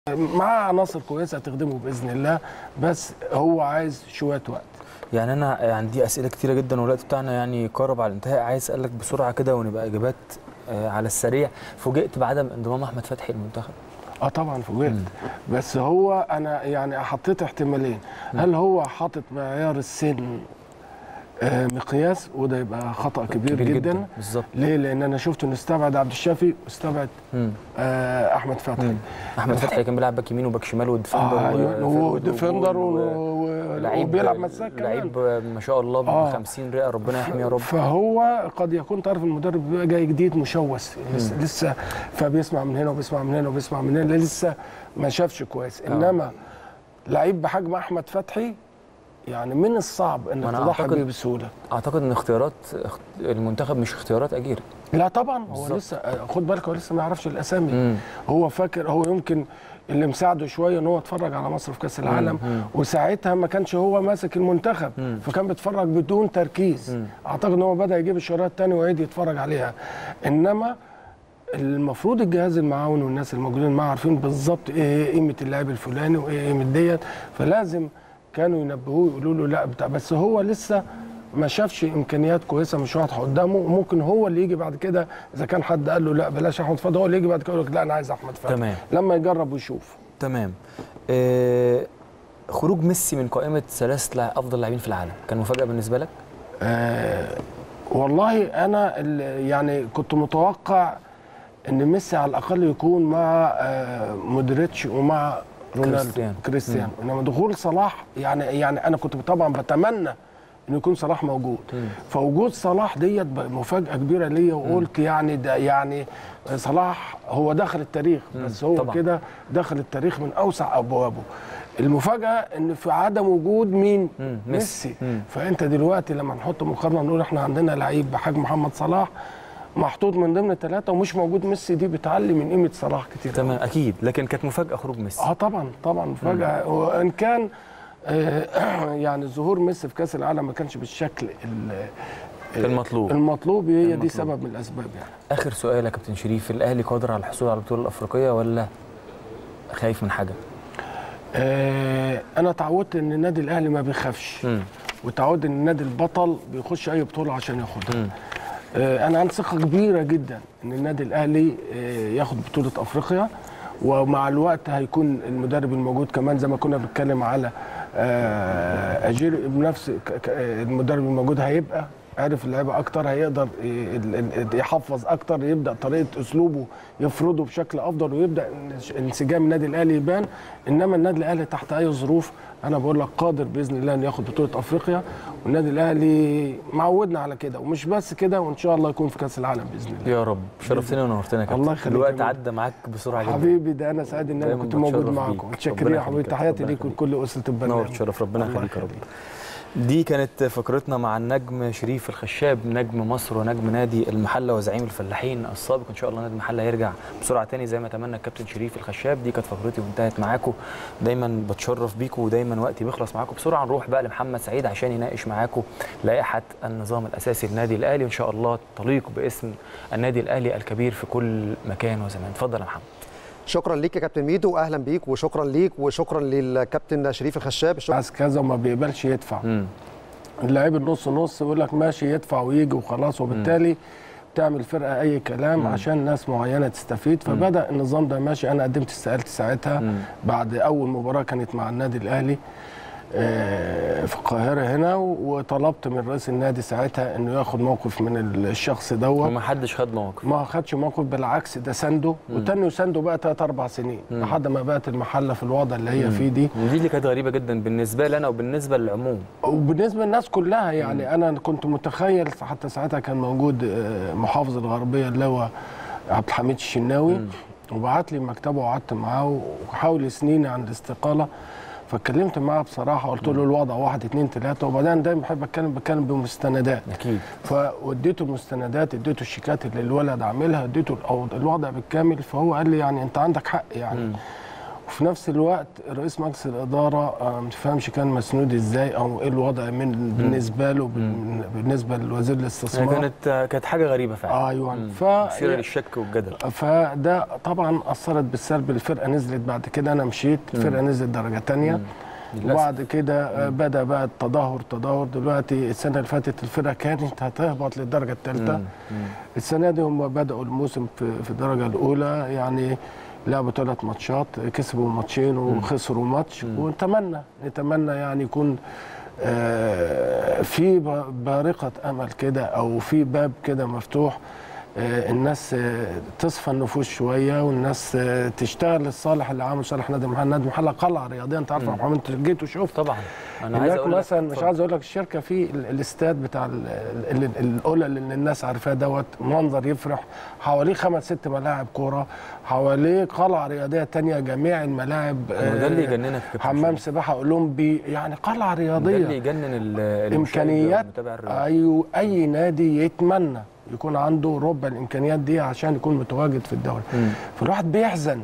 معاه عناصر كويسه تخدمه باذن الله بس هو عايز شويه وقت يعني انا عندي اسئله كتيره جدا والوقت بتاعنا يعني قارب على الانتهاء عايز اسالك بسرعه كده ونبقى اجابات آه، على السريع فوجئت بعدم انضمام احمد فتحي المنتخب اه طبعا فوجئت بس هو انا يعني حطيت احتمالين هل هو حاطط معيار السن آه، مقياس وده يبقى خطا كبير, كبير جدا, جدا. بالظبط ليه لان انا شفت انه استبعد عبد الشافي واستبعد مم. آه احمد فتحي مم. احمد فتحي كان بيلعب باك يمين وباك شمال وديفندر آه أيوة، و- وديفندر و- و- و- لعيب وبيلعب مساك كمان لعيب ما شاء الله ب آه. 50 رئه ربنا يحميه يا رب فهو قد يكون تعرف المدرب بيبقى جاي جديد مشوش لسه, لسه فبيسمع من هنا وبيسمع من هنا وبيسمع من هنا لسه ما شافش كويس انما لعيب بحجم احمد فتحي يعني من الصعب انك وأنا تضحي أعتقد- بيه بسهوله اعتقد ان اختيارات اخت- المنتخب مش اختيارات اجيري لا طبعا هو بالظبط. لسه آه، خد بالك هو لسه ما يعرفش الاسامي مم. هو فاكر هو يمكن اللي مساعده شويه ان هو اتفرج على مصر في كاس العالم مم. وساعتها ما كانش هو ماسك المنتخب مم. فكان بيتفرج بدون تركيز مم. اعتقد ان هو بدا يجيب الشرايط تاني ويعيد يتفرج عليها انما المفروض الجهاز المعاون والناس الموجودين معاه عارفين بالظبط ايه قيمه اللاعب الفلاني وايه قيمه ديت فلازم كانوا ينبهوه يقولوا له لا بتاع بس هو لسه ما شافش امكانيات كويسه مش واضحه قدامه وممكن هو اللي يجي بعد كده اذا كان حد قال له لا بلاش احمد فتحي هو اللي يجي بعد كده يقول لك لا انا عايز احمد فتحي تمام. لما يجرب ويشوف تمام آه خروج ميسي من قائمه ثلاث لع- افضل لاعبين في العالم كان مفاجاه بالنسبه لك آه والله انا ال- يعني كنت متوقع ان ميسي على الاقل يكون مع آه مودريتش ومع رونالدو كريستيانو. كريستيانو انما دخول صلاح يعني يعني انا كنت طبعا بتمنى انه يكون صلاح موجود فوجود صلاح ديت بقى مفاجاه كبيره ليا وقلت يعني ده يعني صلاح هو دخل التاريخ بس هو طبعاً. كده دخل التاريخ من اوسع ابوابه المفاجاه ان في عدم وجود مين مم، ميسي. ميسي مم. فانت دلوقتي لما نحط مقارنه نقول احنا عندنا لعيب بحجم محمد صلاح محطوط من ضمن الثلاثه ومش موجود ميسي دي بتعلي من قيمه صلاح كتير تمام اكيد لكن كانت مفاجاه خروج ميسي اه طبعا طبعا مفاجاه وان كان آه يعني ظهور ميسي في كاس العالم ما كانش بالشكل ال- المطلوب. المطلوب هي دي المطلوب. سبب من الاسباب يعني اخر سؤال يا كابتن شريف الاهلي قادر على الحصول على البطوله الافريقيه ولا خايف من حاجه آه انا اتعودت ان النادي الاهلي ما بيخافش مم. وتعود ان النادي البطل بيخش اي بطوله عشان ياخدها مم. آه، انا عندي ثقه كبيره جدا ان النادي الاهلي آه، ياخد بطوله افريقيا ومع الوقت هيكون المدرب الموجود كمان زي ما كنا بنتكلم على آه، اجير بنفس ك- ك- المدرب الموجود هيبقى عارف اللعيبه اكتر هيقدر ي- ال- ال- يحفظ اكتر يبدا طريقه اسلوبه يفرضه بشكل افضل ويبدا انس- انسجام النادي الاهلي يبان انما النادي الاهلي تحت اي ظروف انا بقول لك قادر باذن الله انه ياخد بطوله افريقيا والنادي الاهلي معودنا على كده ومش بس كده وان شاء الله يكون في كاس العالم باذن الله يا رب شرفتنا ونورتنا يا كابتن الله يخليك يا الوقت مجدي. عدى معاك بسرعه جدا حبيبي ده انا سعيد ان انا دايماً كنت موجود بتشرف معاكم بيك. متشكرين ربنا يا حبيبي يخليك. تحياتي ربنا ليك يخليك. ولكل اسره البرنامج نور تشرف ربنا الله يخليك يا رب يخليك. دي كانت فقرتنا مع النجم شريف الخشاب نجم مصر ونجم نادي المحله وزعيم الفلاحين السابق ان شاء الله نادي المحله يرجع بسرعه تاني زي ما تمنى الكابتن شريف الخشاب دي كانت فقرتي وانتهت معاكم دايما بتشرف بيكم ودايما وقتي بيخلص معاكم بسرعه نروح بقى لمحمد سعيد عشان يناقش معاكم لائحه النظام الاساسي للنادي الاهلي وان شاء الله تليق باسم النادي الاهلي الكبير في كل مكان وزمان اتفضل يا محمد شكرا ليك يا كابتن ميدو واهلا بيك وشكرا ليك وشكرا للكابتن شريف الخشاب الشكر عايز كذا وما بيقبلش يدفع امم اللعيب النص نص يقول لك ماشي يدفع ويجي وخلاص وبالتالي تعمل فرقه اي كلام عشان ناس معينه تستفيد فبدا النظام ده ماشي انا قدمت استقالتي ساعتها مم. بعد اول مباراه كانت مع النادي الاهلي آه، في القاهره هنا وطلبت من رئيس النادي ساعتها انه ياخد موقف من الشخص دوت وما حدش خد موقف ما خدش موقف بالعكس ده سنده وتاني سنده بقى ثلاث اربع سنين لحد ما بقت المحله في الوضع اللي هي فيه دي ودي اللي كانت غريبه جدا بالنسبه لي انا وبالنسبه للعموم وبالنسبه للناس كلها يعني انا كنت متخيل حتى ساعتها كان موجود آه، محافظ الغربيه اللي هو عبد الحميد الشناوي وبعت لي مكتبه وقعدت معاه وحاول سنين عن الاستقاله فاتكلمت معاه بصراحه قلت له الوضع واحد اتنين تلاته وبعدين دايما بحب اتكلم بتكلم بمستندات اكيد فوديته المستندات اديته الشيكات اللي الولد عاملها اديته ال- أو الوضع بالكامل فهو قال لي يعني انت عندك حق يعني وفي نفس الوقت رئيس مجلس الاداره آه، ما تفهمش كان مسنود ازاي او ايه الوضع من بالنسبه له بال- بالنسبه لوزير يعني الاستثمار كانت كانت حاجه غريبه فعلا ايوه مم. ف مثيره للشك والجدل فده طبعا اثرت بالسلب الفرقه نزلت بعد كده انا مشيت الفرقه نزلت درجه تانية للأسف. وبعد كده آه، بدا بقى التدهور تدهور دلوقتي السنه اللي فاتت الفرقه كانت هتهبط للدرجه الثالثه مم. مم. السنه دي هم بداوا الموسم في, في الدرجه الاولى يعني لعبوا ثلاث ماتشات كسبوا ماتشين وخسروا ماتش ونتمنى نتمنى يعني يكون آه، في ب- بارقه امل كده او في باب كده مفتوح آه، الناس آه، تصفى النفوس شويه والناس آه، تشتغل للصالح اللي عامل صالح نادي محل نادي محل قلعه رياضيه انت عارف يا محمد انت جيت وشفت طبعا انا عايز هناك اقول لك مثلا مش اتفضل. عايز اقول لك الشركه في ال- الاستاد بتاع ال- ال- ال- الاولى اللي الناس عارفاه دوت منظر يفرح حواليه خمس ست ملاعب كوره حواليه قلعه رياضيه تانية جميع الملاعب هو ده اللي آه، يجننك يا كابتن حمام شريف. سباحه اولمبي يعني قلعه ده اللي رياضيه يجنن ال- المشاهد امكانيات والمتابع الرياضي. اي اي نادي يتمنى يكون عنده ربع الامكانيات دي عشان يكون متواجد في الدوري مم. فالواحد بيحزن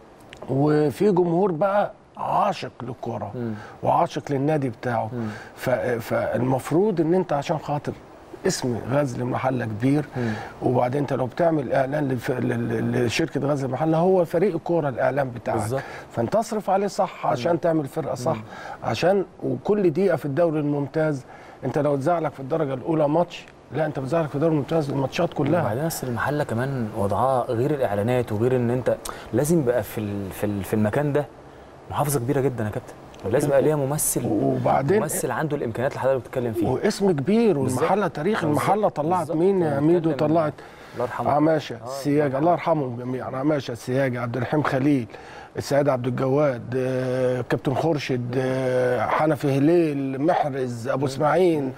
وفي جمهور بقى عاشق للكوره مم. وعاشق للنادي بتاعه مم. ف- فالمفروض ان انت عشان خاطر اسم غزل المحله كبير مم. وبعدين انت لو بتعمل اعلان لف- ل- لشركه غزل المحله هو فريق الكوره الاعلان بتاعك بالظبط. فانت تصرف عليه صح عشان تعمل فرقه صح عشان وكل دقيقه في الدوري الممتاز انت لو اتزعلك في الدرجه الاولى ماتش لا انت بتزعلك في الدوري الممتاز الماتشات كلها وبعدين اصل المحله كمان وضعها غير الاعلانات وغير ان انت لازم يبقى في ال- في ال- في المكان ده محافظه كبيره جدا يا كابتن لازم يبقى ليها ممثل وبعدين ممثل عنده الامكانيات اللي حضرتك بتتكلم فيها واسم كبير بالظبط. والمحله تاريخ بالظبط. المحله طلعت بالظبط. مين يا أنا ميدو بتكلم- طلعت الله يرحمه عماشه آه، السياجه الله يرحمهم جميعا عماشه السياجه عبد الرحيم خليل السيد عبد الجواد آه، كابتن خورشيد آه، حنفي هليل محرز ابو اسماعيل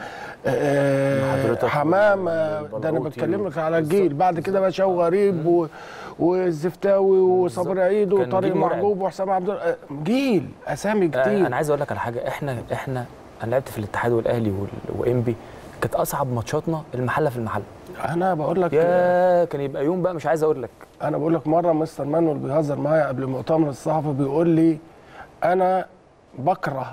آه، حضرتك حمامه ده انا والبلعوطي بتكلم لك على بالظبط. الجيل بعد كده بقى شو غريب و- والزفتاوي وصابر عيد كان وطارق جيل مرعب. معجوب وحسام عبد ال- آه، جيل اسامي آه، كتير انا عايز اقول لك على حاجه احنا احنا انا لعبت في الاتحاد والاهلي وال- وانبي كانت اصعب ماتشاتنا المحله في المحله انا بقول لك يا كان يبقى يوم بقى مش عايز اقول لك انا بقول لك مره مستر مانويل بيهزر معايا قبل المؤتمر الصحفي بيقول لي انا بكره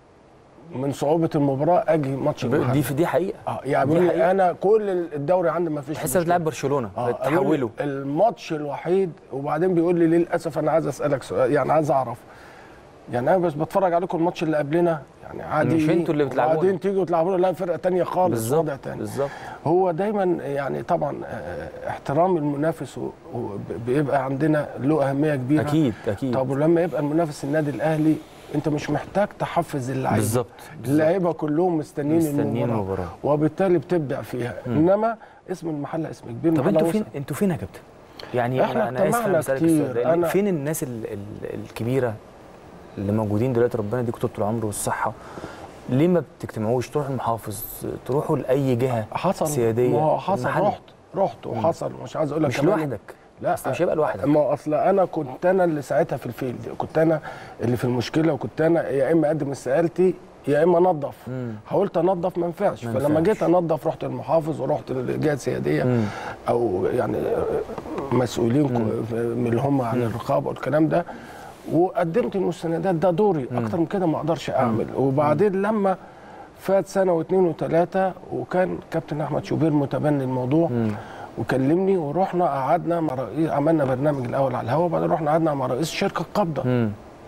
من صعوبه المباراه اجي ماتش دي المحل. في دي حقيقه اه يعني دي بيقول لي حقيقة. انا كل الدوري عندي ما فيش تحس مشكلة. بتلعب برشلونه آه، قالوا لي بتحوله الماتش الوحيد وبعدين بيقول لي للاسف انا عايز اسالك سؤال يعني عايز اعرف يعني انا بس بتفرج عليكم الماتش اللي قبلنا يعني عادي مش انتوا اللي بتلعبونا. وبعدين تيجوا تلعبونا لا فرقه تانية خالص بالظبط وضع تاني بالظبط هو دايما يعني طبعا آه، احترام المنافس و- و- بيبقى عندنا له اهميه كبيره اكيد اكيد طب ولما يبقى المنافس النادي الاهلي انت مش محتاج تحفز اللعيبه بالظبط اللعيبه كلهم مستنيين, مستنيين المباراه المباراة. وبالتالي بتبدع فيها انما اسم المحله اسم كبير طب المحلة انتوا وسط. فين انتوا فين يا كابتن؟ يعني احنا انا انا اسف اجتمعنا انا بسالك كتير. السؤال ده، يعني أنا- فين الناس ال ال الكبيره اللي موجودين دلوقتي ربنا يديكم طول العمر والصحه ليه ما بتجتمعوش تروحوا المحافظ تروحوا لاي جهه حصل سياديه ما هو حصل المحل. رحت رحت وحصل مش عايز اقول لك مش كمان- لوحدك لا أصل مش هيبقى لوحدك. ما هو اصل انا كنت انا اللي ساعتها في الفيلد كنت انا اللي في المشكله وكنت انا يا اما اقدم استقالتي يا اما انظف مم. حاولت انظف ما ينفعش ما فلما ينفعش. جيت انظف رحت المحافظ ورحت للجهه السياديه مم. او يعني مسؤولين كو- من اللي هم عن الرقابه والكلام ده وقدمت المستندات ده دوري اكتر من كده ما اقدرش اعمل وبعدين لما فات سنه واثنين وثلاثه وكان كابتن احمد شوبير متبني الموضوع مم. وكلمني ورحنا قعدنا مع رئيس عملنا برنامج الاول على الهواء وبعدين رحنا قعدنا مع رئيس شركه القبضه مم.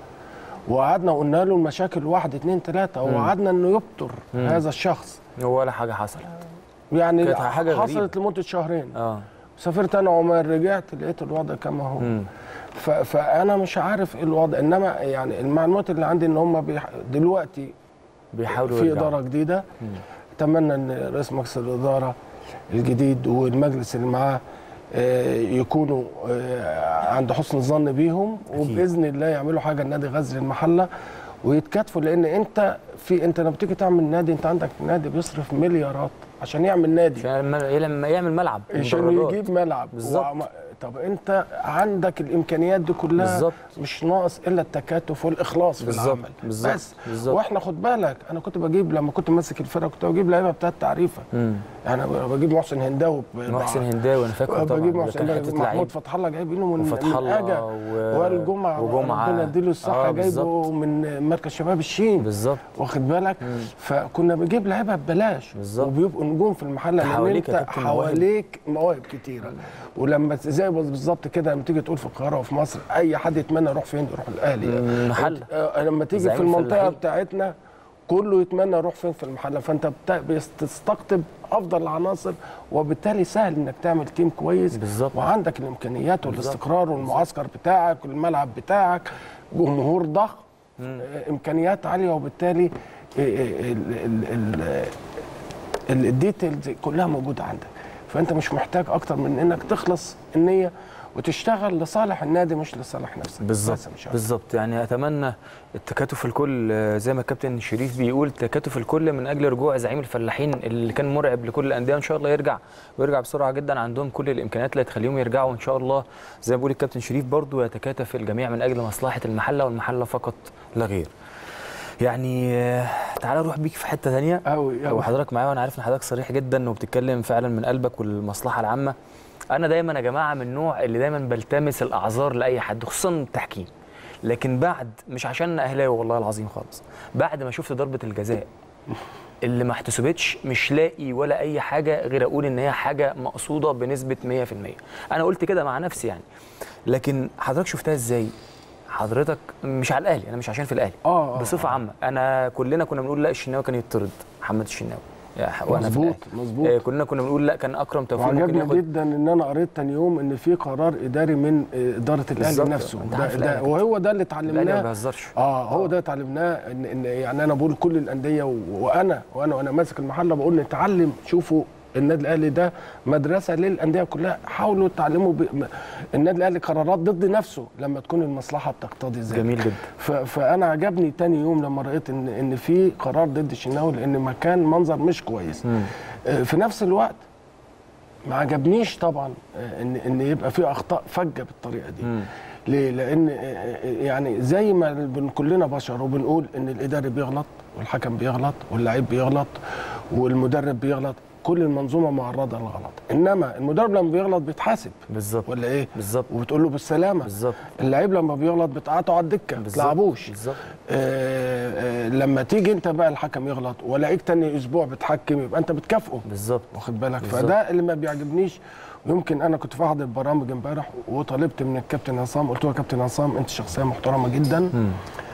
وقعدنا قلنا له المشاكل واحد اتنين تلاته وقعدنا انه يبتر هذا الشخص ولا حاجه حصلت يعني كانت حاجة غريبة. حصلت لمده شهرين اه سافرت انا عمان رجعت لقيت الوضع كما هو مم. ف- فانا مش عارف ايه الوضع انما يعني المعلومات اللي عندي ان هم بيح... دلوقتي بيحاولوا في يرجعوا. اداره جديده اتمنى ان رئيس مجلس الاداره الجديد والمجلس اللي معاه آه، يكونوا آه، عند حسن الظن بيهم وباذن الله يعملوا حاجه لنادي غزل المحله ويتكاتفوا لان انت في انت لما بتيجي تعمل نادي انت عندك نادي بيصرف مليارات عشان يعمل نادي عشان لما لما يعمل ملعب عشان مدرجات. يجيب ملعب بالظبط. وعم- طب انت عندك الامكانيات دي كلها بالظبط. مش ناقص الا التكاتف والاخلاص في بالظبط، العمل بالظبط، بس بالظبط. واحنا خد بالك انا كنت بجيب لما كنت ماسك الفرقه كنت بجيب لعيبه بتاعت تعريفه مم. يعني أنا بجيب محسن هنداوي ب- محسن هنداوي انا فاكر طبعا بجيب ده محسن كان هنداوي حته محمود لعيب فتح الله جايبينه من وفتح من الله اجا و- والجمعه وجمعة. ربنا يديله الصحه آه، جايبه بالظبط. من مركز شباب الشين بالظبط واخد بالك فكنا بنجيب لعيبه ببلاش بالظبط. وبيبقوا نجوم في المحله لان حواليك يا انت كابتن مواهب. حواليك مواهب كتيره ولما زي بالظبط كده لما تيجي تقول في القاهره وفي مصر اي حد يتمنى يروح فين يروح الاهلي مم، محل. آه، لما تيجي زعيم في المنطقه الفلاحين. بتاعتنا كله يتمنى يروح فين في المحله فانت بت- بتستقطب افضل العناصر وبالتالي سهل انك تعمل تيم كويس بالظبط. وعندك الامكانيات والاستقرار والمعسكر بتاعك والملعب بتاعك جمهور ضخم آه، امكانيات عاليه وبالتالي آه، آه، ال- ال- ال- ال- الديتيلز كلها موجوده عندك فانت مش محتاج اكتر من انك تخلص النيه وتشتغل لصالح النادي مش لصالح نفسك بالظبط بس مش أكتر. بالظبط يعني اتمنى التكاتف الكل آه، زي ما الكابتن شريف بيقول تكاتف الكل من اجل رجوع زعيم الفلاحين اللي كان مرعب لكل الانديه ان شاء الله يرجع ويرجع بسرعه جدا عندهم كل الامكانيات اللي تخليهم يرجعوا ان شاء الله زي ما بيقول الكابتن شريف برضو يتكاتف الجميع من اجل مصلحه المحله والمحله فقط لا غير يعني آه، تعالى نروح بيك في حته ثانيه أوي، أوي. وحضرتك معايا وانا عارف ان حضرتك صريح جدا وبتتكلم فعلا من قلبك والمصلحه العامه انا دايما يا جماعه من النوع اللي دايما بلتمس الاعذار لاي حد خصوصا التحكيم لكن بعد مش عشان أنا اهلاوي والله العظيم خالص بعد ما شفت ضربه الجزاء اللي ما احتسبتش مش لاقي ولا اي حاجه غير اقول ان هي حاجه مقصوده بنسبه 100% انا قلت كده مع نفسي يعني لكن حضرتك شفتها ازاي حضرتك مش على الاهلي انا مش عشان في الاهلي آه، آه، بصفه عامه انا كلنا كنا بنقول لا الشناوي كان يطرد محمد الشناوي يا ح- وانا في مظبوط، الأهلي. مظبوط. آه، كلنا كنا بنقول لا كان اكرم توفيق ممكن وعجبني ياخد جدا ان انا قريت تاني يوم ان في قرار اداري من اداره الاهلي بالظبط. نفسه أنت ده عارف ده الأهلي وهو ده اللي الاهلي ما اتعلمناه بيهزرش اه هو ده اتعلمناه ان, إن يعني انا بقول كل الانديه و- وانا وانا وانا ماسك المحله بقول نتعلم شوفوا النادي الاهلي ده مدرسه للانديه كلها حاولوا تعلموا ب... م- النادي الاهلي قرارات ضد نفسه لما تكون المصلحه بتقتضي ذلك جميل جدا ف... فانا عجبني تاني يوم لما رأيت ان ان في قرار ضد الشناوي لان مكان منظر مش كويس آه، في نفس الوقت ما عجبنيش طبعا آه، ان ان يبقى في اخطاء فجه بالطريقه دي مم. ليه لان آه، آه، يعني زي ما بن كلنا بشر وبنقول ان الاداري بيغلط والحكم بيغلط واللعيب بيغلط والمدرب بيغلط كل المنظومه معرضه للغلط انما المدرب لما بيغلط بيتحاسب بالظبط ولا ايه بالظبط وبتقول له بالسلامه بالظبط اللعيب لما بيغلط بتقعده على الدكه ما بالظبط. تلعبوش بالظبط آه، آه، لما تيجي انت بقى الحكم يغلط ولاقيك تاني اسبوع بتحكم يبقى انت بتكافئه بالظبط واخد بالك بالظبط. فده اللي ما بيعجبنيش يمكن انا كنت في احد البرامج امبارح وطلبت من الكابتن عصام قلت له يا كابتن عصام انت شخصيه محترمه جدا مم.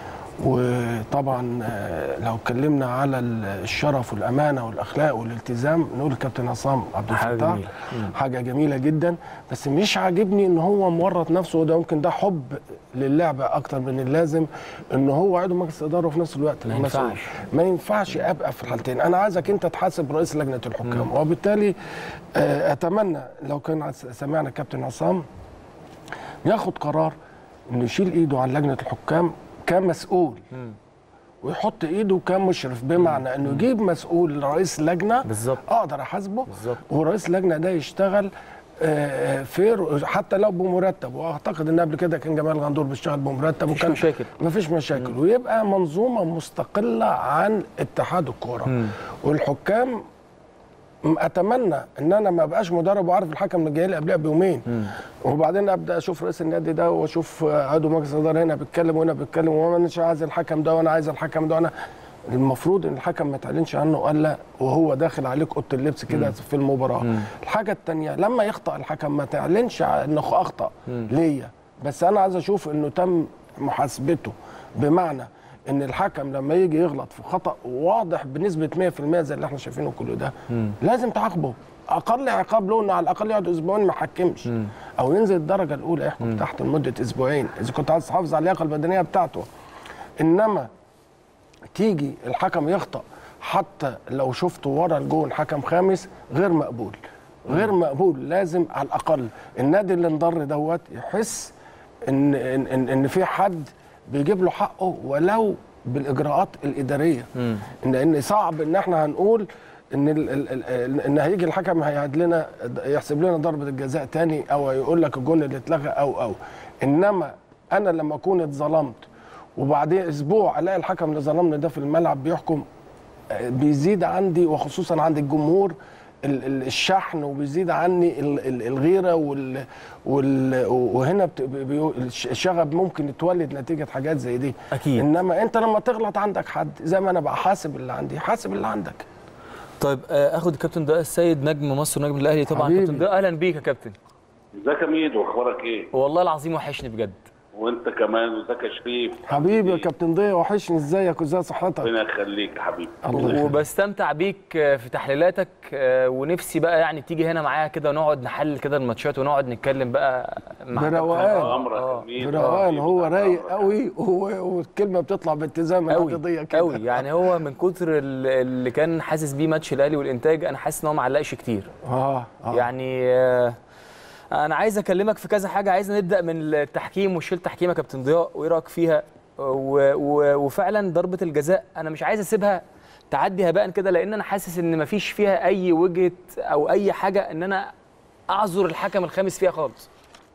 وطبعا آه، لو اتكلمنا على الشرف والامانه والاخلاق والالتزام نقول الكابتن عصام عبد حاجة الفتاح جميلة. مم. حاجه جميله جدا بس مش عاجبني ان هو مورط نفسه وده يمكن ده حب للعبه اكتر من اللازم ان هو عضو مجلس اداره وفي نفس الوقت ما مسؤول. ينفعش. ما ينفعش ابقى في الحالتين انا عايزك انت تحاسب رئيس لجنه الحكام وبالتالي آه، اتمنى لو كان عس- سمعنا الكابتن عصام ياخد قرار انه يشيل ايده عن لجنه الحكام كمسؤول مم. ويحط ايده كمشرف بمعنى انه يجيب مسؤول رئيس لجنه بالظبط اقدر احاسبه بالظبط. ورئيس اللجنه ده يشتغل آه، فير حتى لو بمرتب واعتقد ان قبل كده كان جمال غندور بيشتغل بمرتب مفيش وكان مشاكل. مفيش مشاكل ويبقى منظومه مستقله عن اتحاد الكوره مم. والحكام م- اتمنى ان انا ما ابقاش مدرب وعارف الحكم اللي جاي لي قبلها بيومين وبعدين ابدا اشوف رئيس النادي ده واشوف آه، عضو مجلس الاداره هنا بيتكلم وهنا بيتكلم وانا مش عايز الحكم ده وانا عايز الحكم ده وانا المفروض ان الحكم ما تعلنش عنه الا وهو داخل عليك اوضه اللبس كده في المباراه الحاجه الثانيه لما يخطا الحكم ما تعلنش ع- انه اخطا ليا بس انا عايز اشوف انه تم محاسبته بمعنى ان الحكم لما يجي يغلط في خطا واضح بنسبه 100% زي اللي احنا شايفينه كله ده لازم تعاقبه اقل عقاب له انه على الاقل يقعد اسبوعين ما يحكمش او ينزل الدرجه الاولى يحكم تحت لمده اسبوعين اذا كنت عايز تحافظ على اللياقه البدنيه بتاعته انما تيجي الحكم يخطأ حتى لو شفته ورا الجون حكم خامس غير مقبول غير مقبول لازم على الاقل النادي اللي انضر دوت يحس ان ان ان, إن في حد بيجيب له حقه ولو بالاجراءات الاداريه ان ان صعب ان احنا هنقول ان ال ال ال ان هيجي الحكم هيعد لنا يحسب لنا ضربه الجزاء تاني او يقول لك الجون اللي اتلغى او او انما انا لما اكون اتظلمت وبعدين اسبوع الاقي الحكم اللي ظلمني ده في الملعب بيحكم آه، بيزيد عندي وخصوصا عند الجمهور ال- ال- الشحن وبيزيد عني ال- ال- الغيره وال وال وهنا بت- بي- الش- الشغب ممكن يتولد نتيجه حاجات زي دي أكيد. انما انت لما تغلط عندك حد زي ما انا بقى حاسب اللي عندي حاسب اللي عندك طيب آه، اخد الكابتن ضياء السيد نجم مصر نجم الاهلي طبعا حبيبي. كابتن ضياء اهلا بيك يا كابتن ازيك يا ميدو اخبارك ايه؟ والله العظيم وحشني بجد وانت كمان وازيك يا شريف حبيبي يا كابتن ضياء وحشني ازيك وازاي صحتك ربنا يخليك يا حبيبي الله يخليك. وبستمتع بيك آه، في تحليلاتك آه، ونفسي بقى يعني تيجي هنا معايا كده ونقعد نحلل كده الماتشات ونقعد نتكلم بقى مع بروقان. كابتن. امرك آه. يا ميدو بروقان هو تحت رايق أمرك. قوي وهو- والكلمه بتطلع باتزان قوي القضيه كده قوي يعني هو من كتر ال- اللي كان حاسس بيه ماتش الاهلي والانتاج انا حاسس ان هو معلقش كتير اه اه يعني آه، انا عايز اكلمك في كذا حاجه عايز نبدا من التحكيم وشيل تحكيم يا كابتن ضياء وايه رايك فيها و... و... وفعلا ضربه الجزاء انا مش عايز اسيبها تعدي هباء كده لان انا حاسس ان مفيش فيها اي وجهه او اي حاجه ان انا اعذر الحكم الخامس فيها خالص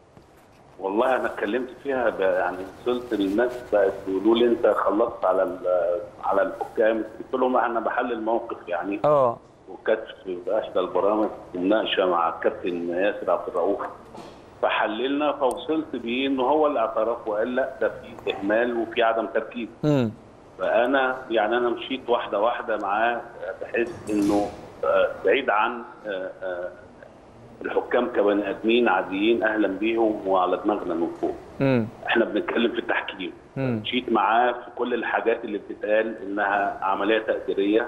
والله انا اتكلمت فيها ب- يعني وصلت للناس بقت يقولوا لي انت خلصت على ال- على الحكام قلت لهم انا بحلل موقف يعني اه وكانت في احدى البرامج مناقشه مع الكابتن ياسر عبد الرؤوف فحللنا فوصلت بيه ان هو اللي اعترف وقال لا ده في اهمال وفي عدم تركيز امم فانا يعني انا مشيت واحده واحده معاه بحيث انه آه، بعيد عن آه، آه، الحكام كبني ادمين عاديين اهلا بيهم وعلى دماغنا من فوق امم احنا بنتكلم في التحكيم مم. مشيت معاه في كل الحاجات اللي بتتقال انها عمليه تقديريه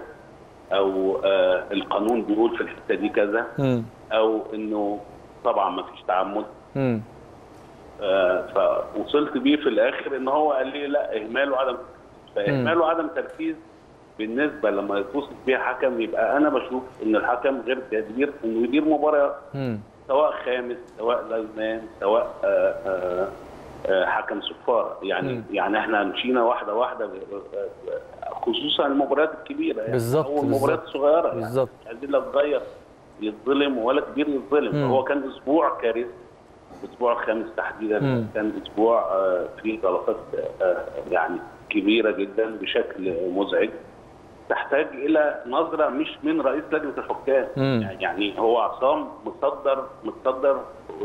او آه القانون بيقول في الحته دي كذا امم او انه طبعا ما فيش تعمد امم آه، فوصلت بيه في الاخر ان هو قال لي لا اهمال وعدم فاهمال وعدم تركيز بالنسبه لما يتصل بيها حكم يبقى انا بشوف ان الحكم غير جدير انه يدير مباراه امم سواء خامس سواء لايمان سواء آه، آه، آه، حكم صفاره يعني مم. يعني احنا مشينا واحده واحده آه، خصوصا المباريات الكبيره يعني بالظبط، او المباريات بالظبط. الصغيره يعني بالظبط. مش عايزين لا صغير يتظلم ولا كبير يتظلم مم. هو كان اسبوع كارثي الاسبوع الخامس تحديدا مم. كان اسبوع آه، فيه غلطات آه، يعني كبيره جدا بشكل مزعج تحتاج الى نظره مش من رئيس لجنه الحكام مم. يعني هو عصام متصدر متصدر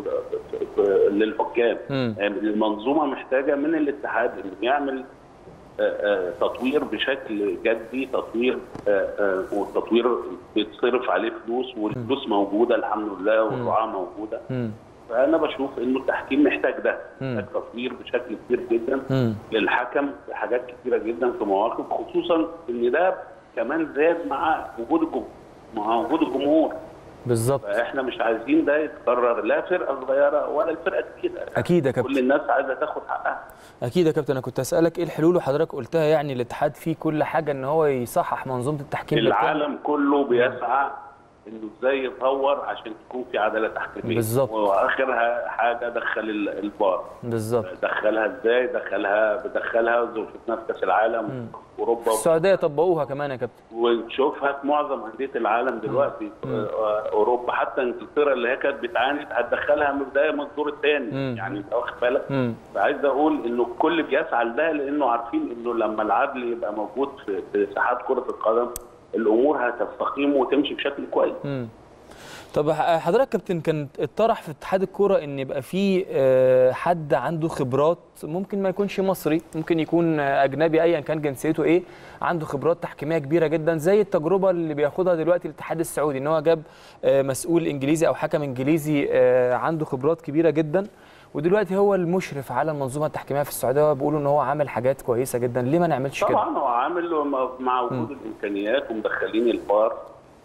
للحكام مم. يعني المنظومه محتاجه من الاتحاد انه يعمل آه، آه، تطوير بشكل جدي تطوير آه، آه، والتطوير بيتصرف عليه فلوس والفلوس موجوده الحمد لله والرعاه موجوده امم فانا بشوف انه التحكيم محتاج ده مم. محتاج تطوير بشكل كبير جدا امم للحكم في حاجات كتيره جدا في مواقف خصوصا ان ده كمان زاد مع وجود الجمهور مع وجود الجمهور بالظبط فاحنا مش عايزين ده يتكرر لا فرقه صغيره ولا الفرقه كبيره اكيد يا كل كابتن الناس عايزه تاخد حقها اكيد يا كابتن انا كنت اسالك ايه الحلول وحضرتك قلتها يعني الاتحاد فيه كل حاجه ان هو يصحح منظومه التحكيم بالكامل. العالم كله بيسعى انه ازاي يتطور عشان تكون في عداله تحكيميه بالظبط. واخرها حاجه دخل ال- البار بالظبط دخلها ازاي دخلها بدخلها زي ما شفناها في كاس العالم في اوروبا السعوديه طبقوها كمان يا كابتن ونشوفها في معظم انديه العالم دلوقتي آه، اوروبا حتى انجلترا اللي هي كانت بتعاني هتدخلها من بدايه من الدور مم. الثاني يعني انت واخد بالك امم فعايز اقول انه الكل بيسعى لده لانه عارفين انه لما العدل يبقى موجود في في ساحات كره القدم الامور هتستقيم وتمشي بشكل كويس امم طب ح- حضرتك كابتن كان اتطرح في اتحاد الكوره ان يبقى في آه، حد عنده خبرات ممكن ما يكونش مصري ممكن يكون آه، اجنبي ايا كان جنسيته ايه عنده خبرات تحكيميه كبيره جدا زي التجربه اللي بياخدها دلوقتي الاتحاد السعودي ان هو جاب آه، مسؤول انجليزي او حكم انجليزي آه، عنده خبرات كبيره جدا ودلوقتي هو المشرف على المنظومه التحكيميه في السعوديه بيقولوا ان هو عامل حاجات كويسه جدا ليه ما نعملش كده طبعا هو عامل مع وجود الامكانيات ومدخلين الفار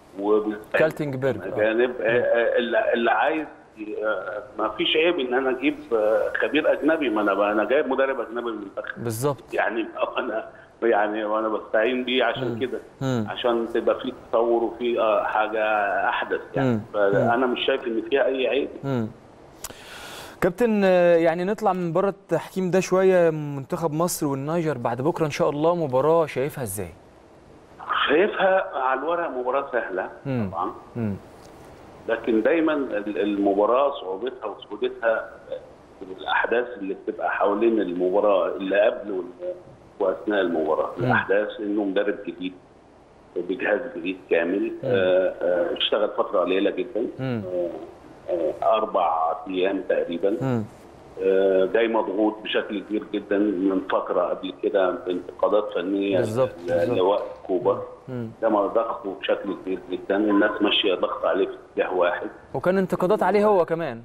كالتنجبرج آه. جانب اللي اللي عايز آه، ما فيش عيب ان انا اجيب آه، خبير اجنبي ما انا انا جايب مدرب اجنبي من المنتخب بالظبط يعني انا يعني وانا بستعين بيه عشان كده مم. عشان تبقى في تطور وفي آه، حاجه احدث يعني مم. فانا مش شايف ان فيها اي عيب مم. كابتن آه، يعني نطلع من بره التحكيم ده شويه منتخب مصر والنيجر بعد بكره ان شاء الله مباراه شايفها ازاي؟ شايفها على الورق مباراه سهله مم. طبعا مم. لكن دايما ال- المباراه صعوبتها وسهولتها الاحداث اللي بتبقى حوالين المباراه اللي قبل وال- واثناء المباراه مم. الاحداث انه مدرب جديد بجهاز جديد كامل آه، آه، اشتغل فتره قليله جدا مم. آه، آه، اربع ايام تقريبا مم. آه، جاي مضغوط بشكل كبير جدا من فتره قبل كده بانتقادات فنيه بالظبط، ل- بالظبط. لوقت كوبر مم. ده ما ضغطه بشكل كبير جدا الناس ماشيه ضغط عليه في اتجاه واحد وكان انتقادات عليه هو كمان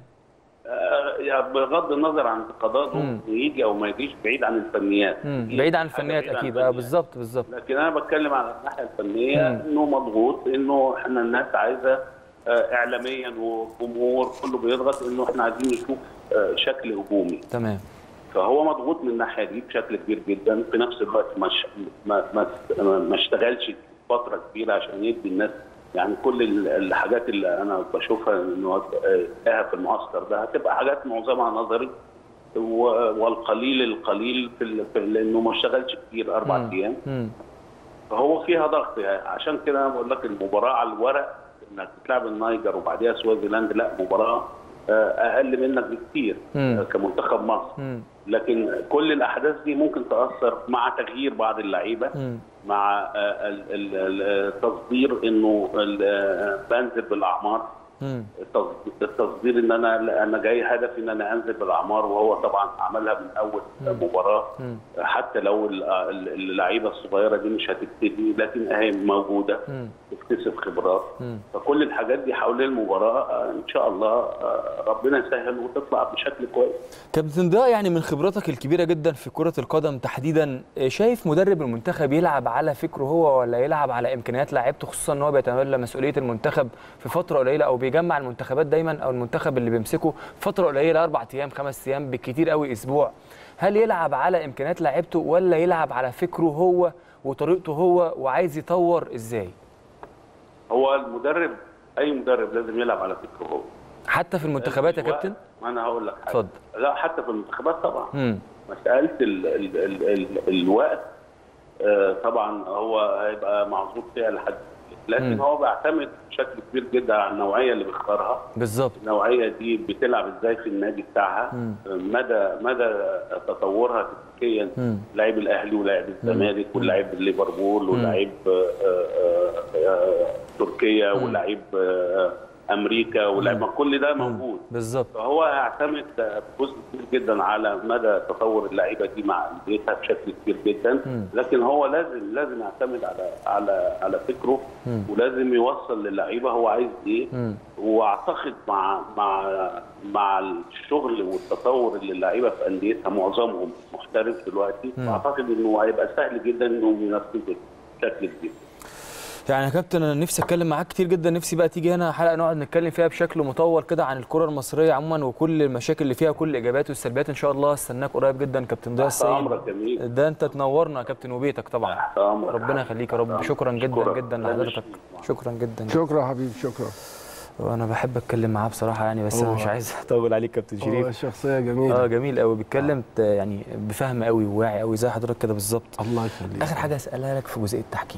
آه، يعني بغض النظر عن انتقاداته مم. يجي او ما يجيش بعيد عن الفنيات مم. دي بعيد عن حاجة الفنيات بعيد عن اكيد اه الفنيات. بالظبط بالظبط لكن انا بتكلم على الناحيه الفنيه مم. انه مضغوط انه احنا الناس عايزه آه، اعلاميا والجمهور كله بيضغط انه احنا عايزين نشوف آه، شكل هجومي تمام فهو مضغوط من الناحيه دي بشكل كبير جدا في نفس الوقت ما ش- ما ما, ما اشتغلش فتره كبيره عشان يدي الناس يعني كل ال- الحاجات اللي انا بشوفها انه لها في المعسكر ده هتبقى حاجات معظمها نظري و- والقليل القليل في, ال- في ال- لانه ما اشتغلش كتير اربع مم. ايام مم. فهو فيها ضغط يعني عشان كده انا بقول لك المباراه على الورق انك تلعب النيجر وبعديها سوازيلاند لا مباراه آه، اقل منك بكتير مم. آه، كمنتخب مصر مم. لكن كل الاحداث دي ممكن تاثر مع تغيير بعض اللعيبه مم. مع آه، ال- ال- التصدير انه ال- آه، بنزل بالاعمار مم. التص- التصدير ان انا انا جاي هدفي ان انا انزل بالاعمار وهو طبعا عملها من اول مباراه مم. حتى لو ال- ال- اللعيبه الصغيره دي مش هتبتدي لكن هي موجوده مم. تكتسب خبرات مم. فكل الحاجات دي حوالين المباراه آه، ان شاء الله آه، ربنا يسهل وتطلع بشكل كويس كابتن ضياء يعني من خبرتك الكبيره جدا في كره القدم تحديدا شايف مدرب المنتخب يلعب على فكره هو ولا يلعب على امكانيات لاعيبته خصوصا ان هو بيتولى مسؤوليه المنتخب في فتره قليله او بيجمع المنتخبات دايما او المنتخب اللي بيمسكه فتره قليله اربع ايام خمس ايام بالكتير قوي اسبوع هل يلعب على امكانيات لاعيبته ولا يلعب على فكره هو وطريقته هو وعايز يطور ازاي هو المدرب اي مدرب لازم يلعب على فكره هو حتى في المنتخبات يا الوقت- كابتن ما انا هقول لك حاجه اتفضل. لا حتى في المنتخبات طبعا امم مساله ال ال ال ال الوقت آه، طبعا هو هيبقى معذور فيها لحد لكن مم. هو بيعتمد بشكل كبير جدا على النوعيه اللي بيختارها بالظبط النوعيه دي بتلعب ازاي في النادي بتاعها مم. مدى مدى تطورها تكتيكيا مم. لاعب الاهلي ولاعب الزمالك ولاعب ليفربول ولاعب آه، آه، آه، تركيا ولاعب آه، امريكا ولاعب ما كل ده موجود بالظبط فهو هيعتمد بجزء كبير جدا على مدى تطور اللعيبه دي مع انديتها بشكل كبير جدا مم. لكن هو لازم لازم يعتمد على على على فكره مم. ولازم يوصل للعيبه هو عايز ايه مم. واعتقد مع مع مع الشغل والتطور اللي اللعيبه في انديتها معظمهم محترف دلوقتي مم. اعتقد انه هيبقى سهل جدا انهم ينفذوا بشكل كبير يعني يا كابتن انا نفسي اتكلم معاك كتير جدا نفسي بقى تيجي هنا حلقه نقعد نتكلم فيها بشكل مطول كده عن الكره المصريه عموما وكل المشاكل اللي فيها كل الايجابيات والسلبيات ان شاء الله استناك قريب جدا كابتن ضياء تحت السيد امرك يا ميدو. ده انت تنورنا يا كابتن وبيتك طبعا تحت امرك ربنا يخليك يا رب شكرا جدا شكراً. جدا لا، لحضرتك مش- شكرا جدا شكرا يا حبيبي شكرا وانا بحب اتكلم معاه بصراحه يعني بس انا هو- مش عايز اطول عليك كابتن هو شريف شخصيه اه جميله جميل قوي بيتكلم ت- يعني بفهم قوي وواعي قوي زي حضرتك كده بالظبط الله يخليك اخر حاجه اسالها لك في جزئيه التحكيم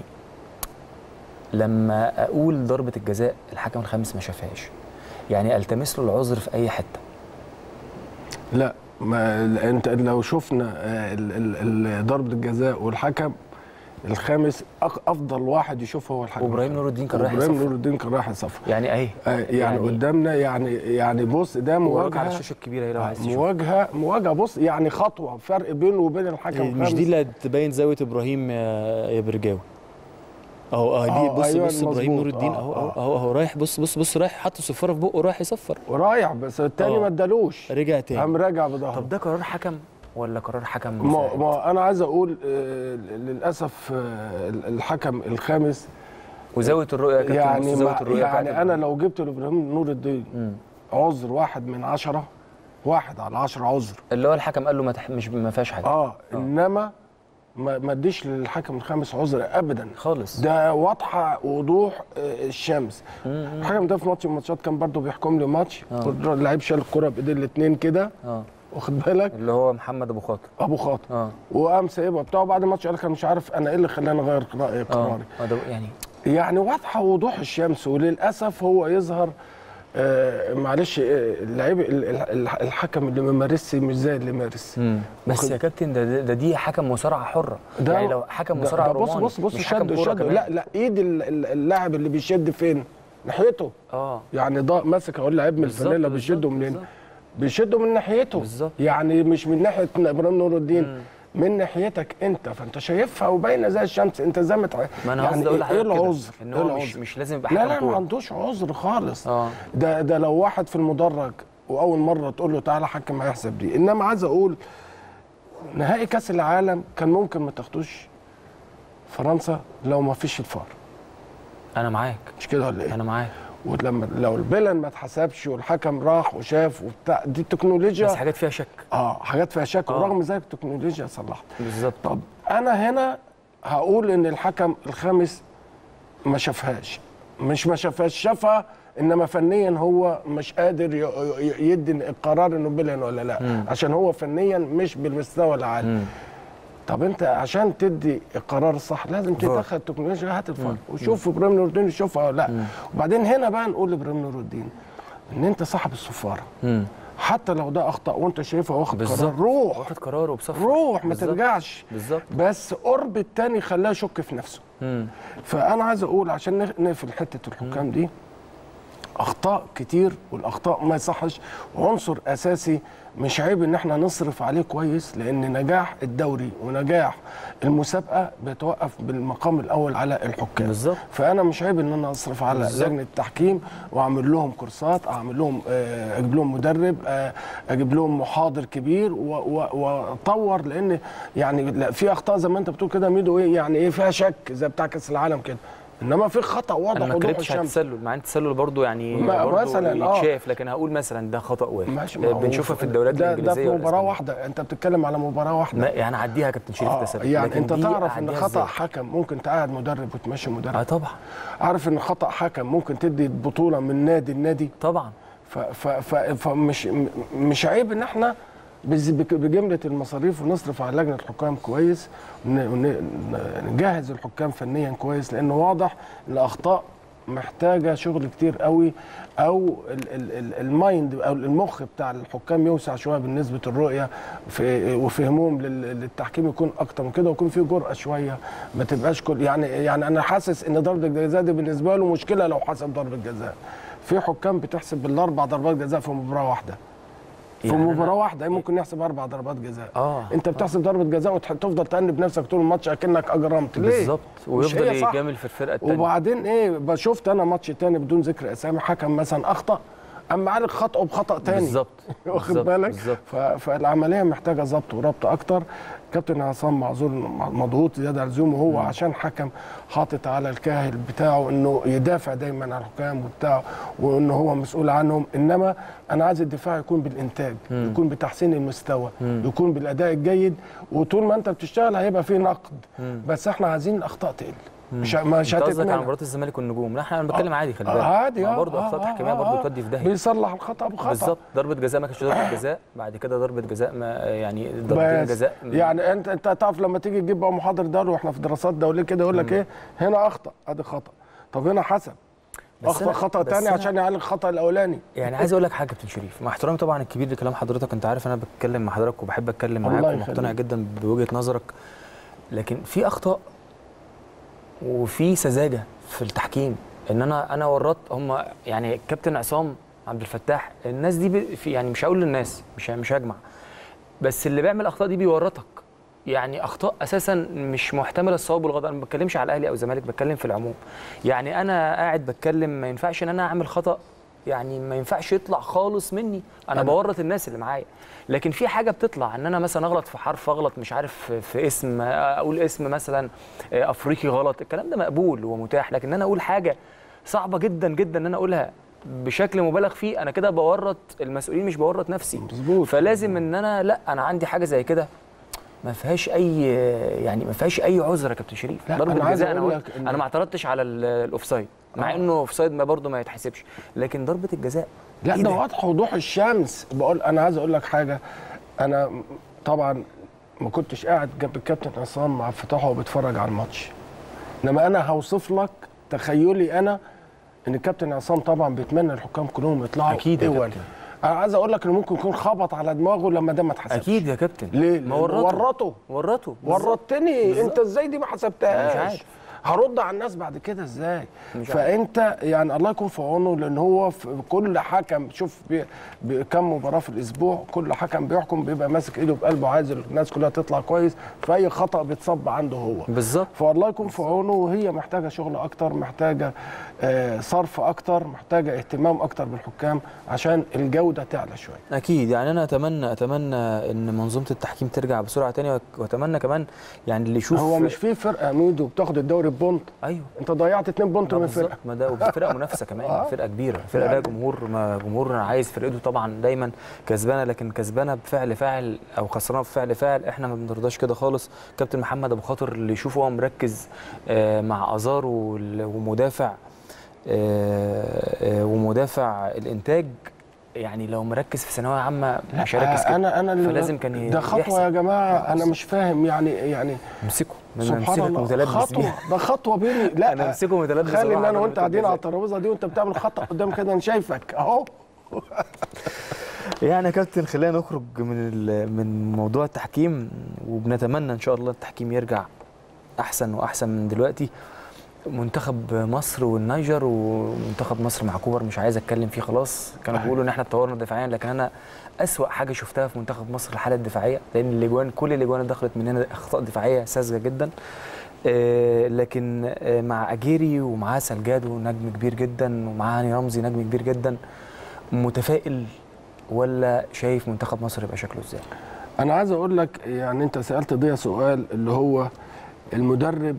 لما اقول ضربه الجزاء الحكم الخامس ما شافهاش يعني التمس له العذر في اي حته لا ما انت لو شفنا آه، ال- ال- ال- ضربه الجزاء والحكم الخامس أق- افضل واحد يشوفه هو الحكم وابراهيم نور الدين كان رايح ابراهيم يصفر. نور الدين كان رايح يصفر يعني اهي آه، يعني, يعني قدامنا يعني يعني بص ده وراك على مواجهه الشاشه الكبيره اهي لو عايز تشوف مواجهه مواجهه بص يعني خطوه فرق بينه وبين الحكم مش الخامس دي اللي تبين زاويه ابراهيم يا يا برجاوي اهو اه دي آه، بص أيوة بص ابراهيم مظبوط. نور الدين آه، اهو آه. اهو اهو اهو رايح بص بص بص رايح حط الصفاره في بقه رايح يصفر ورايح بس التاني آه. ما ادالوش رجع تاني قام راجع بظهره طب ده قرار حكم ولا قرار حكم ما, مساعد؟ ما انا عايز اقول آه، للاسف آه، الحكم الخامس وزاويه الرؤيه يا كابتن يعني بص زاويه ما الرؤيه بتاعت يعني انا لو جبت لابراهيم نور الدين مم. عذر واحد من عشرة واحد على عشرة عذر اللي هو الحكم قال له ما تح... مش ما فيهاش حاجه اه انما ما ما اديش للحكم الخامس عذر ابدا خالص ده واضحه وضوح آه، الشمس الحكم ده في ماتش من الماتشات كان برضه بيحكم لي ماتش آه. اللعيب شال الكره بايدين الاثنين كده اه واخد بالك اللي هو محمد ابو خاطر ابو خاطر اه وقام سايبها بتاعه بعد الماتش قال لك انا مش عارف انا ايه اللي خلاني اغير رايي اه قراري آه، ده يعني يعني واضحه وضوح الشمس وللاسف هو يظهر آه معلش آه، اللعيب ال- ال- الحكم اللي ما مارسش مش زي اللي مارس مم. بس واخد- يا كابتن ده, ده, ده دي حكم مصارعه حره ده- يعني لو حكم ده- مصارعه ده بص روماني بص بص مش حكم شد كورة شد كمان. لا لا ايد ال- ال- اللاعب اللي بيشد فين ناحيته اه يعني ده ماسك اهو لعيب من بالظبط، الفانيلا بالظبط، بيشده منين بالظبط. بيشده من ناحيته بالظبط. يعني مش من ناحيه ابراهيم نور الدين من ناحيتك انت فانت شايفها وباينه زي الشمس انت زي ما تع- ما انا يعني قصدي اقول ايه لحضرتك كده، العذر ان ايه هو مش العذر مش لازم يبقى لا حكم لا ما كوره عندوش عذر خالص اه ده ده لو واحد في المدرج واول مره تقول له تعالى حكم هيحسب دي انما عايز اقول نهائي كاس العالم كان ممكن ما تاخدوش فرنسا لو ما فيش الفار انا معاك مش كده ولا ايه انا معاك ولما لو البلن ما اتحسبش والحكم راح وشاف وبتاع دي التكنولوجيا بس حاجات فيها شك اه حاجات فيها شك آه. ورغم ذلك التكنولوجيا صلحت بالظبط طب انا هنا هقول ان الحكم الخامس ما شافهاش مش ما شافهاش شافها انما فنيا هو مش قادر ي- ي- يدي القرار انه بلن ولا لا مم. عشان هو فنيا مش بالمستوى العالي مم. طب انت عشان تدي القرار الصح لازم فار. تدخل التكنولوجيا هات الفار وشوف ابراهيم نور الدين يشوفها ولا لا وبعدين هنا بقى نقول لابراهيم نور الدين ان انت صاحب الصفاره مم. حتى لو ده اخطا وانت شايفها واخد بالظبط قرار روح واخد قراره بصفر روح ما بالظبط. ترجعش بالظبط بس قرب التاني خلاه يشك في نفسه مم. فانا عايز اقول عشان نخ- نقفل حته الحكام دي اخطاء كتير والاخطاء ما يصحش وعنصر اساسي مش عيب ان احنا نصرف عليه كويس لان نجاح الدوري ونجاح المسابقه بيتوقف بالمقام الاول على الحكام بالظبط. فانا مش عيب ان انا اصرف على بالظبط. لجنه التحكيم واعمل لهم كورسات اعمل لهم آه، اجيب لهم مدرب آه، اجيب لهم محاضر كبير و- و- واطور لان يعني لا في اخطاء زي ما انت بتقول كده ميدو ايه يعني ايه فيها شك زي بتاع كاس العالم كده انما في خطا واضح انا ما وضوح اتكلمتش على الشمس التسلل مع ان التسلل برضه يعني ما- برضه مثلاً، آه. يتشاف لكن هقول مثلا ده خطا واحد ماشي ما هو بنشوفها في الدوريات ده, ده الانجليزيه في مباراه والإسبانية. واحده انت بتتكلم على مباراه واحده ما يعني عديها يا كابتن شريف آه تسلل يعني لكن انت دي تعرف ان أعديها خطا إزاي؟ حكم ممكن تقعد مدرب وتمشي اه مدرب طبعا عارف ان خطا حكم ممكن تدي بطوله من نادي لنادي طبعا ف- ف- ف- فمش م- مش عيب ان احنا بز- بك- بجمله المصاريف ونصرف على لجنه الحكام كويس ونجهز الحكام فنيا كويس لانه واضح ان الاخطاء محتاجه شغل كتير قوي او ال- ال- ال- المايند او المخ بتاع الحكام يوسع شويه بالنسبه الرؤيه في وفهمهم لل- للتحكيم يكون اكتر من كده ويكون في جرأه شويه ما تبقاش كل يعني يعني انا حاسس ان ضربه الجزاء دي بالنسبه له مشكله لو حسب ضربه جزاء في حكام بتحسب بالاربع ضربات جزاء في مباراه واحده في يعني أنا- مباراه واحده ممكن يحسب اربع ضربات جزاء اه انت بتحسب ضربه جزاء وتفضل تأنب نفسك طول الماتش اكنك اجرمت ليه بالظبط مش ويفضل هي صح. يجامل في الفرقه الثانيه وبعدين ايه ب- شفت انا ماتش تاني بدون ذكر اسامي حكم مثلا اخطا اما عالج خطأه بخطأ تاني بالظبط واخد بالظبط، بالك بالظبط ف- فالعمليه محتاجه ضبط وربط اكتر كابتن عصام معذور مضغوط زياده عن اللزوم وهو عشان حكم حاطط على الكاهل بتاعه انه يدافع دايما عن الحكام وبتاعه وان هو مسؤول عنهم انما انا عايز الدفاع يكون بالانتاج مم. يكون بتحسين المستوى مم. يكون بالاداء الجيد وطول ما انت بتشتغل هيبقى فيه نقد مم. بس احنا عايزين الاخطاء تقل مش مش انت قصدك على هتتمنع مباراه الزمالك والنجوم لا احنا انا بتكلم عادي خلي آه، بالك عادي ما اه برضه آه، اخطاء آه، تحكيميه آه، برضه آه. تودي في داهيه بيصلح الخطا بخطا بالظبط ضربه جزاء ما كانتش ضربه جزاء بعد كده ضربه جزاء ما يعني ضربتين بس جزاء يعني انت انت تعرف لما تيجي تجيب بقى محاضر دولي واحنا في دراسات دوليه كده يقول لك ايه هنا اخطا ادي خطا طب هنا حسب بس اخطا أنا- خطا بس تاني أنا- عشان يعالج الخطا الاولاني يعني عايز اقول لك حاجه كابتن شريف مع احترامي طبعا الكبير لكلام حضرتك انت عارف انا بتكلم مع حضرتك وبحب اتكلم معاك الله ومقتنع يخليك. جدا بوجهه نظرك لكن في اخطاء وفي سذاجه في التحكيم ان انا انا ورطت هم يعني كابتن عصام عبد الفتاح الناس دي بي- في يعني مش هقول للناس مش مش هجمع بس اللي بيعمل اخطاء دي بيورطك يعني اخطاء اساسا مش محتمله الصواب والغلط انا ما بتكلمش على الاهلي او الزمالك بتكلم في العموم يعني انا قاعد بتكلم ما ينفعش ان انا اعمل خطا يعني ما ينفعش يطلع خالص مني انا أنا- بورط الناس اللي معايا لكن في حاجه بتطلع ان انا مثلا اغلط في حرف اغلط مش عارف في- في اسم اقول اسم مثلا افريقي غلط الكلام ده مقبول ومتاح لكن ان انا اقول حاجه صعبه جدا جدا ان انا اقولها بشكل مبالغ فيه انا كده بورط المسؤولين مش بورط نفسي مظبوط فلازم ان انا لا انا عندي حاجه زي كده ما فيهاش اي يعني ما فيهاش اي عذر يا كابتن شريف لا، ضربه أنا عايز جزاء انا أقول قلت- لك إن- انا ما اعترضتش على ال- الاوفسايد مع آه. انه اوفسايد ما برضه ما يتحسبش لكن ضربه الجزاء لا إيه ده ده؟ واضح وضوح الشمس بقول انا عايز اقول لك حاجه انا طبعا ما كنتش قاعد جنب الكابتن عصام مع فتحه وبتفرج على الماتش انما انا هوصف لك تخيلي انا ان الكابتن عصام طبعا بيتمنى الحكام كلهم يطلعوا أكيد يا اول كابتن. انا عايز اقول لك انه ممكن يكون خبط على دماغه لما ده ما اتحسبش اكيد يا كابتن ليه؟ ما لأنه ورطه ورطه. ورطه بالظبط. ورطتني بالظبط. انت ازاي دي ما حسبتهاش مش عارف. هرد على الناس بعد كده ازاي مش عارف. فانت يعني الله يكون في عونه لان هو في كل حكم شوف بي بي كم مباراه في الاسبوع كل حكم بيحكم بيبقى ماسك ايده بقلبه عايز الناس كلها تطلع كويس فاي خطا بيتصب عنده هو بالظبط فالله يكون في عونه وهي محتاجه شغل اكتر محتاجه آه، صرف اكتر محتاجه اهتمام اكتر بالحكام عشان الجوده تعلى شويه اكيد يعني انا اتمنى اتمنى ان منظومه التحكيم ترجع بسرعه تاني واتمنى كمان يعني اللي يشوف هو مش في فرقه ميدو بتاخد الدوري ببونت ايوه انت ضيعت اتنين بونت آه من بالظبط فرقه ما ده وفي فرقه منافسه كمان آه. فرقه كبيره فرقه لها جمهور ما جمهور عايز فرقته طبعا دايما كسبانه لكن كسبانه بفعل فاعل او خسرانه بفعل فاعل احنا ما بنرضاش كده خالص كابتن محمد ابو خاطر اللي يشوفه هو مركز آه، مع ازار وال- ومدافع آه، آه، ومدافع الانتاج يعني لو مركز في ثانويه عامه مش هيركز آه، كده انا انا اللي- فلازم كان ي- ده خطوه يحسب. يا جماعه انا مش فاهم يعني يعني امسكه ما أنا سبحان امسكك الله متلبس خطوه بيها ده خطوه بيني لا أنا أمسكه متلبس خلي ان وأروح انا على وانت ضربة قاعدين على الجزاء. الترابيزه دي وانت بتعمل خطا قدام كده انا شايفك اهو يعني يا كابتن خلينا نخرج من ال- من موضوع التحكيم وبنتمنى ان شاء الله التحكيم يرجع احسن واحسن من دلوقتي منتخب مصر والنيجر ومنتخب مصر مع كوبر مش عايز اتكلم فيه خلاص كانوا بيقولوا ان احنا اتطورنا دفاعيا لكن انا اسوا حاجه شفتها في منتخب مصر الحاله الدفاعيه لان الاجوان كل الاجوان اللي دخلت مننا اخطاء دفاعيه ساذجه جدا آه، لكن آه، مع اجيري ومعاه سلجادو نجم كبير جدا ومعاه هاني رمزي نجم كبير جدا متفائل ولا شايف منتخب مصر يبقى شكله ازاي؟ انا عايز اقول لك يعني انت سالت ضيا سؤال اللي هو المدرب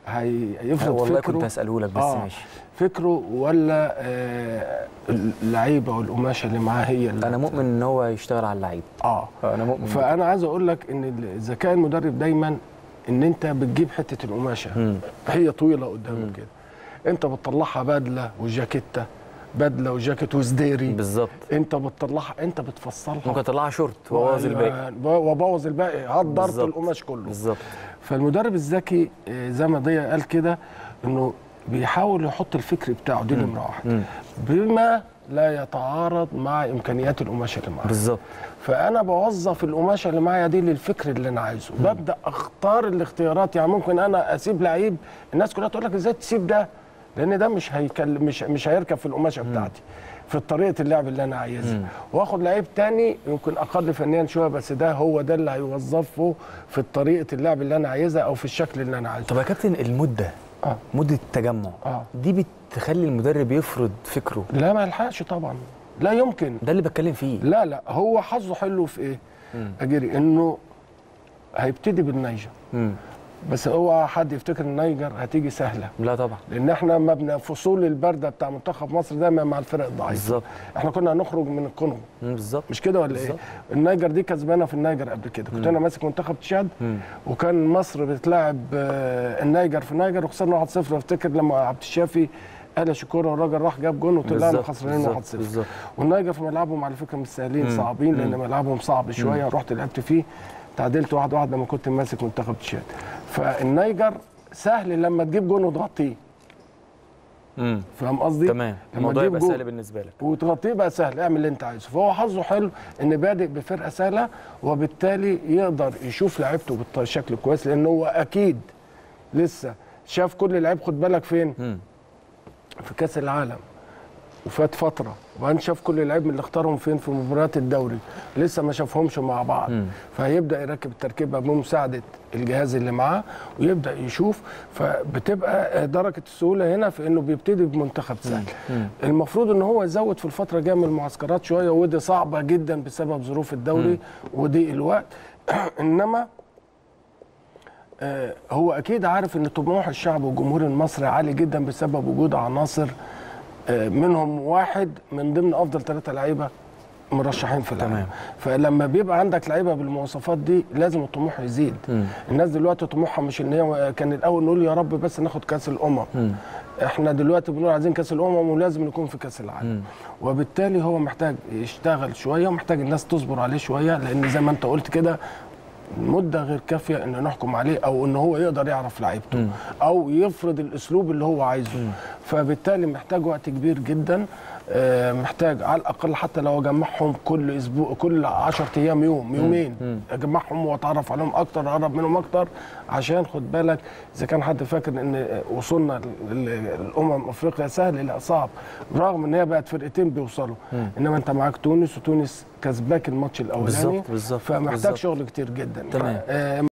هيفرض والله فكره كنت هساله لك بس آه. ماشي فكره ولا آه اللعيبه والقماشه اللي معاه هي اللي انا مؤمن ان هو يشتغل على اللعيب اه انا مؤمن فانا عايز اقول لك ان ذكاء المدرب دايما ان انت بتجيب حته القماشه مم. هي طويله قدامك كده انت بتطلعها بدله وجاكيته بدله وجاكيت وسديري بالظبط انت بتطلعها انت بتفصلها ممكن اطلعها شورت وابوظ الباقي أيوة، وابوظ الباقي هدرت بالظبط. القماش كله بالظبط فالمدرب الذكي آه، زي ما ضيا قال كده انه بيحاول يحط الفكر بتاعه دي نمره واحد مم. بما لا يتعارض مع امكانيات القماشه اللي معاه بالظبط فانا بوظف القماشه اللي معايا دي للفكر اللي انا عايزه ببدا اختار الاختيارات يعني ممكن انا اسيب لعيب الناس كلها تقول لك ازاي تسيب ده لان ده مش هيكلم مش مش هيركب في القماشه بتاعتي في طريقه اللعب اللي انا عايزها واخد لعيب تاني يمكن اقل فنيا شويه بس ده هو ده اللي هيوظفه في طريقه اللعب اللي انا عايزها او في الشكل اللي انا عايزه طب يا كابتن المده اه مده التجمع اه دي بتخلي المدرب يفرض فكره لا ما يلحقش طبعا لا يمكن ده اللي بتكلم فيه لا لا هو حظه حلو في ايه اجري انه هيبتدي بالنيجر مم. بس اوعى حد يفتكر النيجر هتيجي سهله لا طبعا لان احنا مبنى فصول البرده بتاع منتخب مصر دايما مع الفرق الضعيفه بالظبط احنا كنا هنخرج من الكونغو مم، بالظبط مش كده ولا ايه بالظبط. النيجر دي كسبانه في النيجر قبل كده كنت انا ماسك منتخب تشاد مم. وكان مصر بتلاعب آه، النيجر في النيجر وخسرنا 1-0 افتكر لما عبد الشافي قال شكوره والراجل راح جاب جون وطلعنا بالظبط، خسرانين 1-0 بالظبط، بالظبط. والنيجر في ملعبهم على فكره مش سهلين مم. صعبين لان مم. ملعبهم صعب شويه رحت لعبت فيه تعادلت واحد واحد لما كنت ماسك منتخب تشاد فالنيجر سهل لما تجيب جون وتغطيه مم. فاهم قصدي؟ تمام لما الموضوع تجيب يبقى جون سهل بالنسبه لك وتغطيه بقى سهل اعمل اللي انت عايزه فهو حظه حلو ان بادئ بفرقه سهله وبالتالي يقدر يشوف لعيبته بالشكل كويس لان هو اكيد لسه شاف كل لعيب خد بالك فين مم. في كاس العالم وفات فتره وبعدين شاف كل لعيب من اللي اختارهم فين في مباريات الدوري لسه ما شافهمش مع بعض مم. فهيبدا يركب التركيبه بمساعده الجهاز اللي معاه ويبدا يشوف فبتبقى درجه السهوله هنا في انه بيبتدي بمنتخب سهل مم. المفروض ان هو يزود في الفتره الجايه من المعسكرات شويه ودي صعبه جدا بسبب ظروف الدوري وضيق الوقت انما آه، هو اكيد عارف ان طموح الشعب والجمهور المصري عالي جدا بسبب وجود عناصر آه، منهم واحد من ضمن افضل ثلاثه لعيبه مرشحين في العالم تمام. فلما بيبقى عندك لعيبه بالمواصفات دي لازم الطموح يزيد مم. الناس دلوقتي طموحها مش ان هي كان الاول نقول يا رب بس ناخد كاس الامم مم. احنا دلوقتي بنقول عايزين كاس الامم ولازم نكون في كاس العالم مم. وبالتالي هو محتاج يشتغل شويه ومحتاج الناس تصبر عليه شويه لان زي ما انت قلت كده مده غير كافيه ان نحكم عليه او ان هو يقدر يعرف لعيبته مم. او يفرض الاسلوب اللي هو عايزه فبالتالي محتاج وقت كبير جدا آه، محتاج على الاقل حتى لو اجمعهم كل اسبوع كل 10 ايام يوم يومين مم. اجمعهم واتعرف عليهم اكتر اقرب منهم اكتر عشان خد بالك اذا كان حد فاكر ان وصولنا الامم افريقيا سهل لا صعب رغم ان هي بقت فرقتين بيوصلوا انما انت معاك تونس وتونس كسباك الماتش الاولاني بالظبط بالظبط فمحتاج بالظبط. شغل كتير جدا تمام. ف- آه،